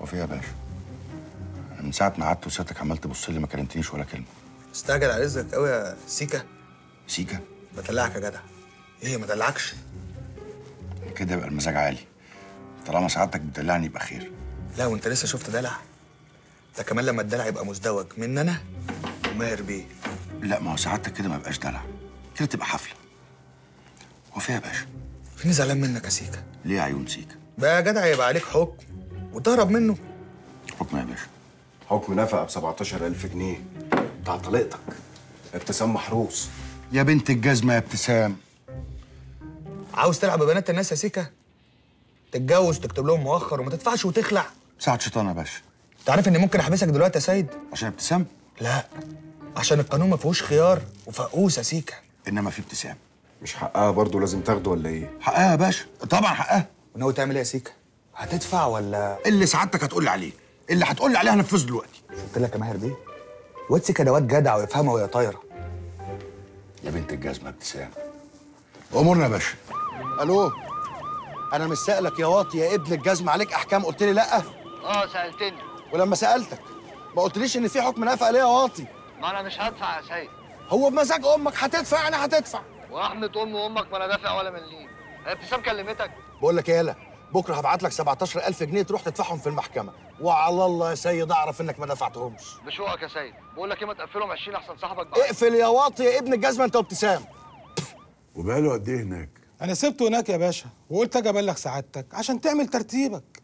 وفيها يا باشا انا من ساعه ما قعدت وسيادتك عمال تبص لي ما كلمتنيش ولا كلمه استعجل على رزقك قوي يا سيكا سيكا بدلعك يا جدع ايه ما دلعكش كده يبقى المزاج عالي طالما سعادتك بتدلعني يبقى خير لا وانت لسه شفت دلع ده كمان لما الدلع يبقى مزدوج من انا وماهر بيه لا ما هو سعادتك كده ما يبقاش دلع كده تبقى حفله وفيها يا باشا فيني زعلان منك يا سيكا ليه يا عيون سيكا بقى يا جدع يبقى عليك حكم وتهرب منه حكم يا باشا حكم نفقه ب 17000 جنيه بتاع طليقتك ابتسام محروس يا بنت الجزمه يا ابتسام عاوز تلعب ببنات الناس يا سيكا تتجوز تكتب لهم مؤخر وما تدفعش وتخلع ساعة شيطان يا باشا انت عارف اني ممكن احبسك دلوقتي يا سيد عشان ابتسام لا عشان القانون ما فيهوش خيار وفقوس يا سيكا انما في ابتسام مش حقها برضه لازم تاخده ولا ايه؟ حقها يا باشا طبعا حقها وناوي تعمل ايه يا سيكا هتدفع ولا اللي سعادتك هتقول لي عليه اللي هتقول لي عليه هنفذه دلوقتي قلت لك يا ماهر بيه واد سيكا ده واد جدع ويفهمها وهي طايره يا بنت الجزمه يا ابتسام امورنا يا باشا الو انا مش سائلك يا واطي يا ابن الجزم عليك احكام قلت لي لا اه سألتني ولما سالتك ما قلتليش ان في حكم نفقه ليه يا واطي ما انا مش هدفع يا سيد هو بمزاج امك هتدفع يعني هتدفع ورحمة ام وامك ما انا دافع ولا مليم هي ابتسام كلمتك بقول لك ايه يالا بكره هبعت لك 17000 جنيه تروح تدفعهم في المحكمه وعلى الله يا سيد اعرف انك ما دفعتهمش بشوقك يا سيد بقول لك ايه ما تقفلهم 20 احسن صاحبك بقى اقفل يا واطي يا ابن الجزمه انت وابتسام وبقاله قد ايه هناك؟ انا سبته هناك يا باشا وقلت اجي ابلغ سعادتك عشان تعمل ترتيبك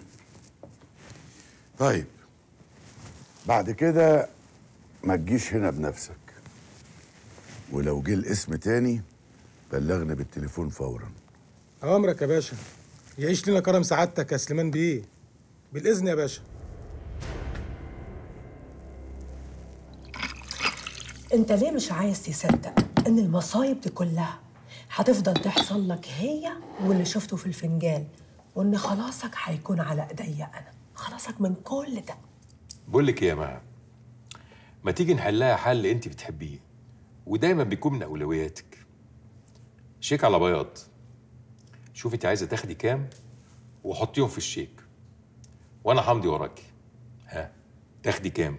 طيب بعد كده ما تجيش هنا بنفسك ولو جه الاسم تاني بلغني بالتليفون فورا اوامرك يا باشا يعيش لنا كرم سعادتك يا سليمان بيه بالاذن يا باشا انت ليه مش عايز تصدق ان المصايب دي كلها هتفضل تحصل لك هي واللي شفته في الفنجان وان خلاصك هيكون على ايديا انا خلاصك من كل ده بقول لك ايه يا مها ما تيجي نحلها حل انت بتحبيه ودايما بيكون من اولوياتك شيك على بياض شوفي انت عايزه تاخدي كام وحطيهم في الشيك وانا همضي وراكي ها تاخدي كام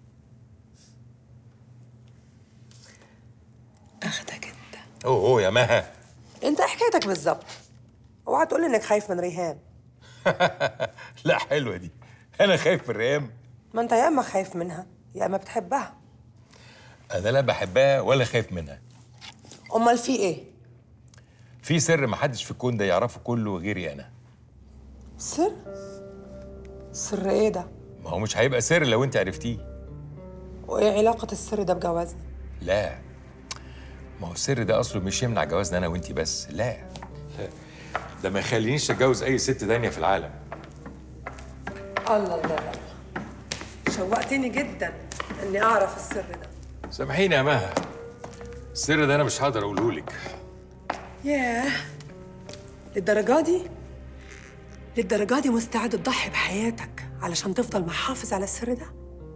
اخدك انت اوه اوه يا مها انت حكايتك بالظبط اوعى تقول انك خايف من ريهام لا حلوه دي انا خايف من ريام ما انت يا اما خايف منها يا اما بتحبها انا لا بحبها ولا خايف منها امال في ايه في سر محدش في الكون ده يعرفه كله غيري انا سر سر ايه ده ما هو مش هيبقى سر لو انت عرفتيه وايه علاقه السر ده بجوازنا لا ما هو السر ده اصله مش يمنع جوازنا انا وانتي بس لا لا ده ما يخلينيش اتجوز اي ست تانية في العالم الله الله الله شوقتني جدا اني اعرف السر ده سامحيني يا مها السر ده انا مش هقدر اقوله لك ياه للدرجة دي للدرجة دي مستعد تضحي بحياتك علشان تفضل محافظ على السر ده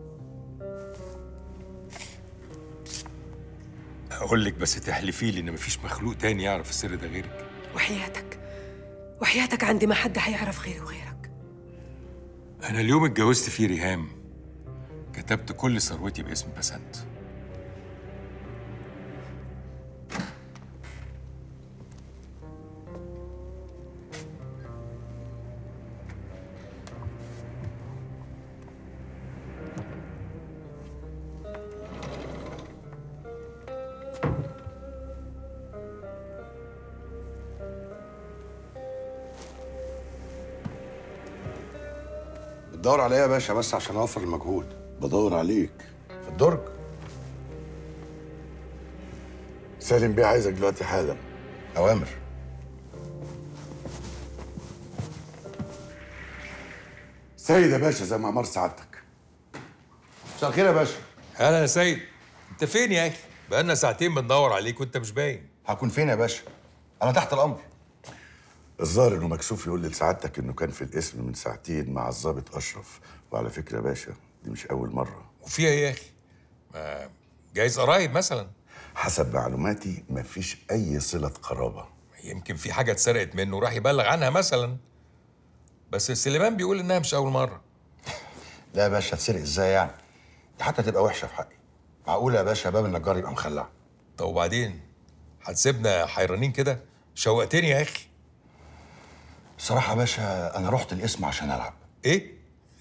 هقول لك بس تحلفي لي ان مفيش مخلوق تاني يعرف السر ده غيرك وحياتك وحياتك عندي ما حد هيعرف غيري وغيرك انا اليوم اتجوزت فيه ريهام كتبت كل ثروتي باسم بسنت بتدور عليا يا باشا بس عشان اوفر المجهود بدور عليك في الدرج سالم بيه عايزك دلوقتي حالا اوامر سيد يا باشا زي ما امر سعادتك مساء الخير يا باشا اهلا يا سيد انت فين يا اخي بقالنا ساعتين بندور عليك وانت مش باين هكون فين يا باشا انا تحت الامر الظاهر انه مكسوف يقول لسعادتك انه كان في القسم من ساعتين مع الضابط اشرف وعلى فكره يا باشا دي مش اول مره وفيها ايه يا اخي ما جايز قرايب مثلا حسب معلوماتي مفيش اي صله قرابه يمكن في حاجه اتسرقت منه وراح يبلغ عنها مثلا بس سليمان بيقول انها مش اول مره لا يا باشا تسرق ازاي يعني دي حتى تبقى وحشه في حقي معقوله يا باشا باب النجار يبقى مخلع طب وبعدين هتسيبنا حيرانين كده شوقتني يا اخي الصراحه يا باشا انا رحت القسم عشان العب ايه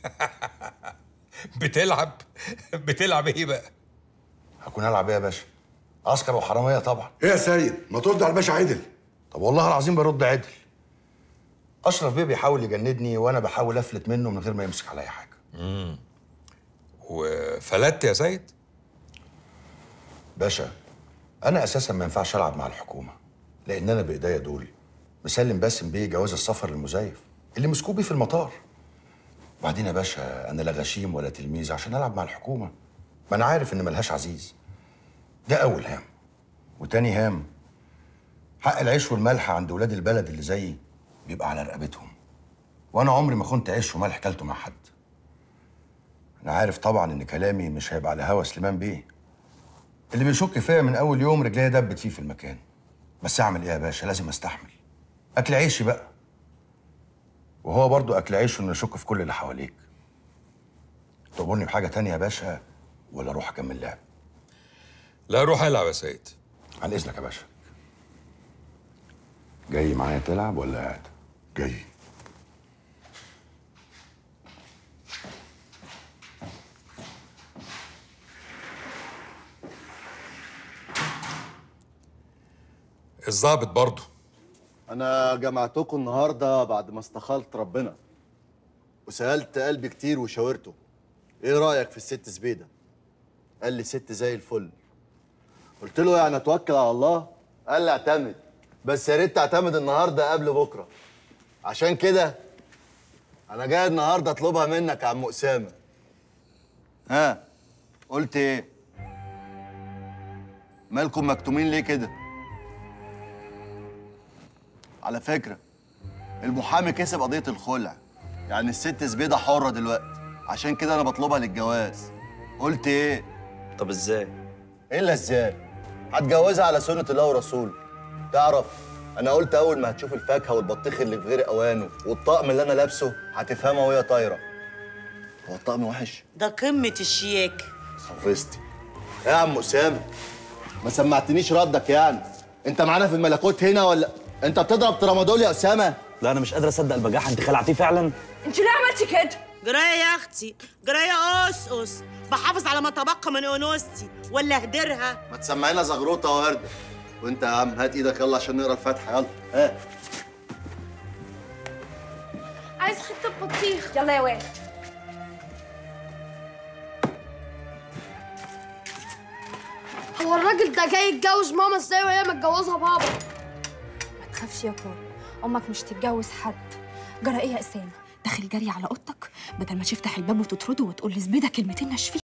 بتلعب بتلعب ايه بقى هكون العب ايه يا باشا عسكر وحراميه طبعا ايه يا سيد ما ترد على الباشا عدل طب والله العظيم برد عدل اشرف بيه بيحاول يجندني وانا بحاول افلت منه من غير ما يمسك عليا حاجه وفلت يا سيد باشا انا اساسا ما ينفعش العب مع الحكومه لان انا بايديا دول مسلم باسم بيه جواز السفر للمزيف اللي مسكوه بيه في المطار وبعدين يا باشا انا لا غشيم ولا تلميذ عشان العب مع الحكومه ما انا عارف ان ملهاش عزيز ده اول هام وتاني هام حق العيش والملح عند ولاد البلد اللي زيي بيبقى على رقبتهم وانا عمري ما كنت عيش وملح كلته مع حد انا عارف طبعا ان كلامي مش هيبقى على هوا سليمان بيه اللي بيشك فيا من اول يوم رجليا دبت فيه في المكان بس اعمل ايه يا باشا لازم استحمل اكل عيشي بقى وهو برضو اكل عيشه انه يشك في كل اللي حواليك تأمرني بحاجه تانية يا باشا ولا اروح اكمل لعب لا روح العب يا سيد عن اذنك يا باشا جاي معايا تلعب ولا قاعد جاي الظابط برضه انا جمعتكم النهارده بعد ما استخلت ربنا وسالت قلبي كتير وشاورته ايه رايك في الست زبيده قال لي ست زي الفل قلت له يعني اتوكل على الله قال لي اعتمد بس يا ريت تعتمد النهارده قبل بكره عشان كده انا جاي النهارده اطلبها منك يا عم اسامه ها قلت ايه مالكم مكتومين ليه كده على فكرة المحامي كسب قضية الخلع يعني الست زبيدة حرة دلوقتي عشان كده أنا بطلبها للجواز قلت إيه؟ طب ازاي؟ إيه اللي إزاي؟ هتجوزها على سنة الله ورسوله تعرف أنا قلت أول ما هتشوف الفاكهة والبطيخ اللي في غير أوانه والطقم اللي أنا لابسه هتفهمها وهي طايرة هو الطقم وحش؟ ده قمة الشياكة صفستي إيه يا عم أسامة؟ ما سمعتنيش ردك يعني أنت معانا في الملكوت هنا ولا أنت بتضرب ترامادول يا أسامة؟ لا انا مش قادر اصدق البجاحه انت خلعتيه فعلا انت ليه عملتي كده؟ جرايه يا اختي جرايه قصقص بحافظ على ما تبقى من انوثتي ولا اهدرها ما تسمعينا زغروطه وردة وانت يا عم هات ايدك يلا عشان نقرا الفاتحه يلا ها عايز حته بطيخ يلا يا واد هو الراجل ده جاي يتجوز ماما ازاي وهي متجوزها بابا ما تخافش يا كورة امك مش تتجوز حد جرى ايه يا اسامه داخل جري على اوضتك بدل ما تفتح الباب وتطرده وتقول لزبيده كلمتين ناشفين